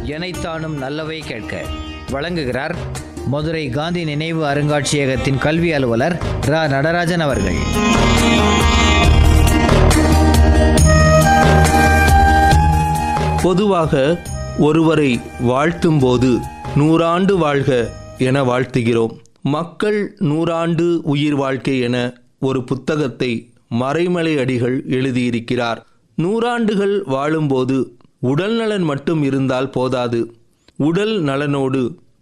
எனைத்தானும் நல்லவை கேட்க வழங்குகிறார் மதுரை காந்தி நினைவு அருங்காட்சியகத்தின் கல்வி அலுவலர் ரா நடராஜன் அவர்கள் பொதுவாக ஒருவரை வாழ்த்தும்போது நூறாண்டு வாழ்க என வாழ்த்துகிறோம் மக்கள் நூறாண்டு உயிர் வாழ்க்கை என ஒரு புத்தகத்தை மறைமலை அடிகள் எழுதியிருக்கிறார் நூறாண்டுகள் வாழும்போது உடல் நலன் மட்டும் இருந்தால் போதாது உடல் நலனோடு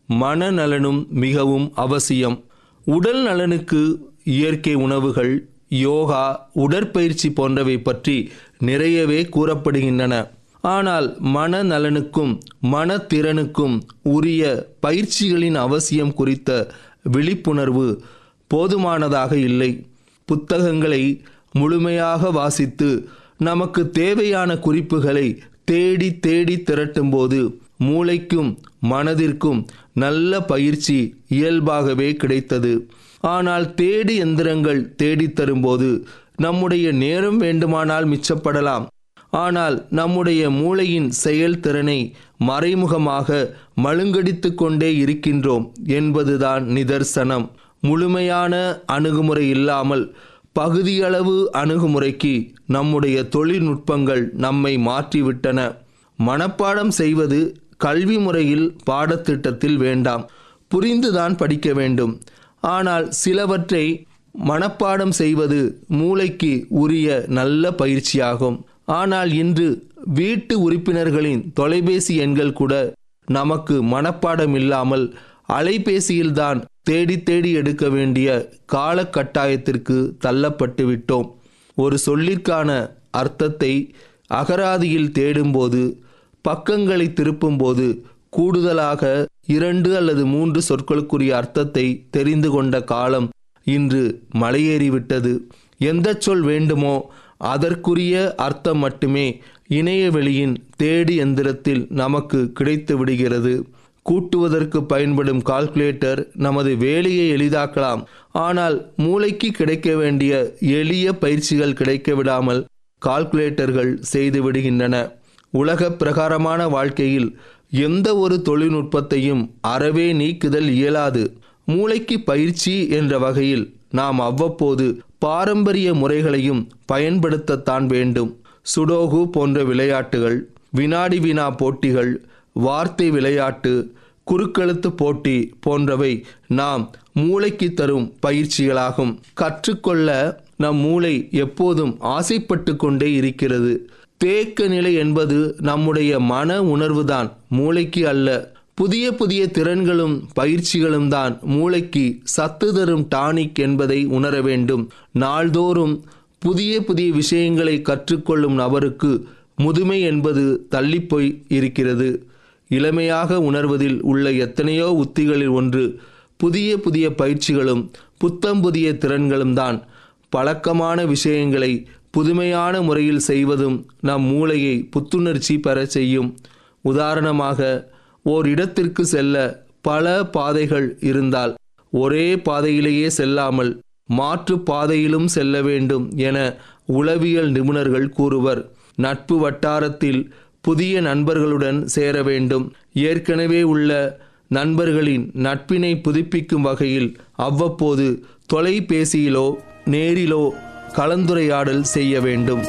மனநலனும் மிகவும் அவசியம் உடல் நலனுக்கு இயற்கை உணவுகள் யோகா உடற்பயிற்சி போன்றவை பற்றி நிறையவே கூறப்படுகின்றன ஆனால் மனநலனுக்கும் மனத்திறனுக்கும் உரிய பயிற்சிகளின் அவசியம் குறித்த விழிப்புணர்வு போதுமானதாக இல்லை புத்தகங்களை முழுமையாக வாசித்து நமக்கு தேவையான குறிப்புகளை தேடி தேடி திரட்டும்போது மூளைக்கும் மனதிற்கும் நல்ல பயிற்சி இயல்பாகவே கிடைத்தது ஆனால் தேடி எந்திரங்கள் தேடித் தரும்போது நம்முடைய நேரம் வேண்டுமானால் மிச்சப்படலாம் ஆனால் நம்முடைய மூளையின் செயல்திறனை மறைமுகமாக மழுங்கடித்து கொண்டே இருக்கின்றோம் என்பதுதான் நிதர்சனம் முழுமையான அணுகுமுறை இல்லாமல் பகுதியளவு அணுகுமுறைக்கு நம்முடைய தொழில்நுட்பங்கள் நம்மை மாற்றிவிட்டன மனப்பாடம் செய்வது கல்வி முறையில் பாடத்திட்டத்தில் வேண்டாம் புரிந்துதான் படிக்க வேண்டும் ஆனால் சிலவற்றை மனப்பாடம் செய்வது மூளைக்கு உரிய நல்ல பயிற்சியாகும் ஆனால் இன்று வீட்டு உறுப்பினர்களின் தொலைபேசி எண்கள் கூட நமக்கு மனப்பாடம் இல்லாமல் அலைபேசியில்தான் தேடி தேடி எடுக்க வேண்டிய காலகட்டாயத்திற்கு தள்ளப்பட்டு விட்டோம் ஒரு சொல்லிற்கான அர்த்தத்தை அகராதியில் தேடும்போது பக்கங்களை திருப்பும்போது கூடுதலாக இரண்டு அல்லது மூன்று சொற்களுக்குரிய அர்த்தத்தை தெரிந்து கொண்ட காலம் இன்று மலையேறிவிட்டது எந்த சொல் வேண்டுமோ அதற்குரிய அர்த்தம் மட்டுமே இணையவெளியின் தேடி எந்திரத்தில் நமக்கு கிடைத்து விடுகிறது கூட்டுவதற்கு பயன்படும் கால்குலேட்டர் நமது வேலையை எளிதாக்கலாம் ஆனால் மூளைக்கு கிடைக்க வேண்டிய எளிய பயிற்சிகள் கிடைக்க விடாமல் கால்குலேட்டர்கள் செய்து விடுகின்றன உலக பிரகாரமான வாழ்க்கையில் எந்த ஒரு தொழில்நுட்பத்தையும் அறவே நீக்குதல் இயலாது மூளைக்கு பயிற்சி என்ற வகையில் நாம் அவ்வப்போது பாரம்பரிய முறைகளையும் பயன்படுத்தத்தான் வேண்டும் சுடோகு போன்ற விளையாட்டுகள் வினாடி வினா போட்டிகள் வார்த்தை விளையாட்டு குறுக்கெழுத்து போட்டி போன்றவை நாம் மூளைக்கு தரும் பயிற்சிகளாகும் கற்றுக்கொள்ள நம் மூளை எப்போதும் ஆசைப்பட்டு கொண்டே இருக்கிறது தேக்க நிலை என்பது நம்முடைய மன உணர்வுதான் மூளைக்கு அல்ல புதிய புதிய திறன்களும் பயிற்சிகளும் தான் மூளைக்கு சத்து தரும் டானிக் என்பதை உணர வேண்டும் நாள்தோறும் புதிய புதிய விஷயங்களை கற்றுக்கொள்ளும் நபருக்கு முதுமை என்பது தள்ளிப்போய் இருக்கிறது இளமையாக உணர்வதில் உள்ள எத்தனையோ உத்திகளில் ஒன்று புதிய புதிய பயிற்சிகளும் புத்தம் புதிய திறன்களும் தான் பழக்கமான விஷயங்களை புதுமையான முறையில் செய்வதும் நம் மூளையை புத்துணர்ச்சி பெறச் செய்யும் உதாரணமாக ஓர் இடத்திற்கு செல்ல பல பாதைகள் இருந்தால் ஒரே பாதையிலேயே செல்லாமல் மாற்று பாதையிலும் செல்ல வேண்டும் என உளவியல் நிபுணர்கள் கூறுவர் நட்பு வட்டாரத்தில் புதிய நண்பர்களுடன் சேர வேண்டும் ஏற்கனவே உள்ள நண்பர்களின் நட்பினை புதுப்பிக்கும் வகையில் அவ்வப்போது தொலைபேசியிலோ நேரிலோ கலந்துரையாடல் செய்ய வேண்டும்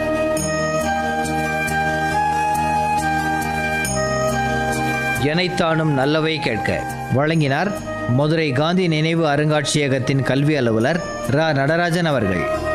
எனைத்தானும் நல்லவை கேட்க வழங்கினார் மதுரை காந்தி நினைவு அருங்காட்சியகத்தின் கல்வி அலுவலர் ரா நடராஜன் அவர்கள்